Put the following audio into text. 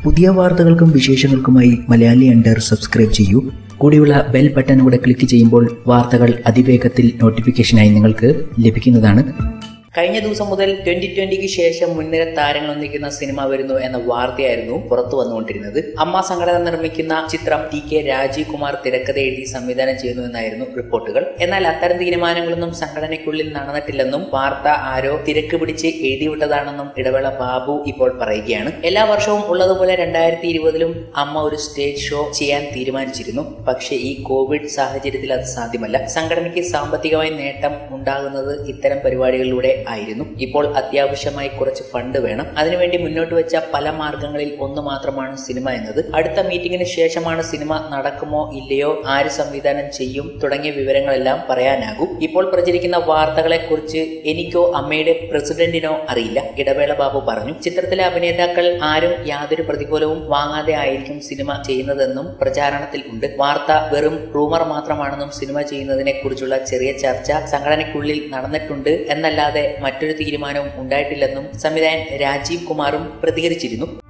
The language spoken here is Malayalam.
പുതിയ വാർത്തകൾക്കും വിശേഷങ്ങൾക്കുമായി മലയാളി അണ്ടർ സബ്സ്ക്രൈബ് ചെയ്യൂ കൂടിയുള്ള ബെൽ ബട്ടൺ കൂടെ ക്ലിക്ക് ചെയ്യുമ്പോൾ വാർത്തകൾ അതിവേഗത്തിൽ നോട്ടിഫിക്കേഷനായി നിങ്ങൾക്ക് ലഭിക്കുന്നതാണ് കഴിഞ്ഞ ദിവസം മുതൽ ട്വന്റി ട്വന്റിക്ക് ശേഷം മുൻനിര താരങ്ങൾ ഒന്നിക്കുന്ന സിനിമ വരുന്നു എന്ന വാർത്തയായിരുന്നു പുറത്തു വന്നുകൊണ്ടിരുന്നത് അമ്മ സംഘടന നിർമ്മിക്കുന്ന ചിത്രം ടി കെ രാജീവ് കുമാർ തിരക്കഥ എഴുതി സംവിധാനം ചെയ്യുന്നു എന്നായിരുന്നു റിപ്പോർട്ടുകൾ എന്നാൽ അത്തരം തീരുമാനങ്ങളൊന്നും സംഘടനയ്ക്കുള്ളിൽ നടന്നിട്ടില്ലെന്നും വാർത്ത ആരോ തിരക്ക് പിടിച്ച് എഴുതിവിട്ടതാണെന്നും ഇടവേള ബാബു ഇപ്പോൾ പറയുകയാണ് എല്ലാ വർഷവും ഉള്ളതുപോലെ രണ്ടായിരത്തി ഇരുപതിലും അമ്മ ഒരു സ്റ്റേജ് ഷോ ചെയ്യാൻ തീരുമാനിച്ചിരുന്നു പക്ഷേ ഈ കോവിഡ് സാഹചര്യത്തിൽ അത് സാധ്യമല്ല സംഘടനയ്ക്ക് സാമ്പത്തികമായി നേട്ടം ഉണ്ടാകുന്നത് ഇത്തരം പരിപാടികളിലൂടെ ആയിരുന്നു ഇപ്പോൾ അത്യാവശ്യമായി കുറച്ച് ഫണ്ട് വേണം അതിനുവേണ്ടി മുന്നോട്ട് വെച്ച പല മാർഗങ്ങളിൽ ഒന്ന് മാത്രമാണ് സിനിമ എന്നത് അടുത്ത മീറ്റിംഗിന് ശേഷമാണ് സിനിമ നടക്കുമോ ഇല്ലയോ ആര് സംവിധാനം ചെയ്യും തുടങ്ങിയ വിവരങ്ങളെല്ലാം പറയാനാകും ഇപ്പോൾ പ്രചരിക്കുന്ന വാർത്തകളെ കുറിച്ച് എനിക്കോ അമ്മയുടെ പ്രസിഡന്റിനോ അറിയില്ല ഇടവേള ബാബു പറഞ്ഞു ചിത്രത്തിലെ അഭിനേതാക്കൾ ആരും യാതൊരു പ്രതികൂലവും വാങ്ങാതെ ആയിരിക്കും സിനിമ ചെയ്യുന്നതെന്നും പ്രചാരണത്തിൽ ഉണ്ട് വാർത്ത വെറും റൂമർ മാത്രമാണെന്നും സിനിമ ചെയ്യുന്നതിനെ കുറിച്ചുള്ള ചെറിയ ചർച്ച സംഘടനയ്ക്കുള്ളിൽ നടന്നിട്ടുണ്ട് എന്നല്ലാതെ മറ്റൊരു തീരുമാനവും ഉണ്ടായിട്ടില്ലെന്നും സംവിധായകൻ രാജീവ് കുമാറും പ്രതികരിച്ചിരുന്നു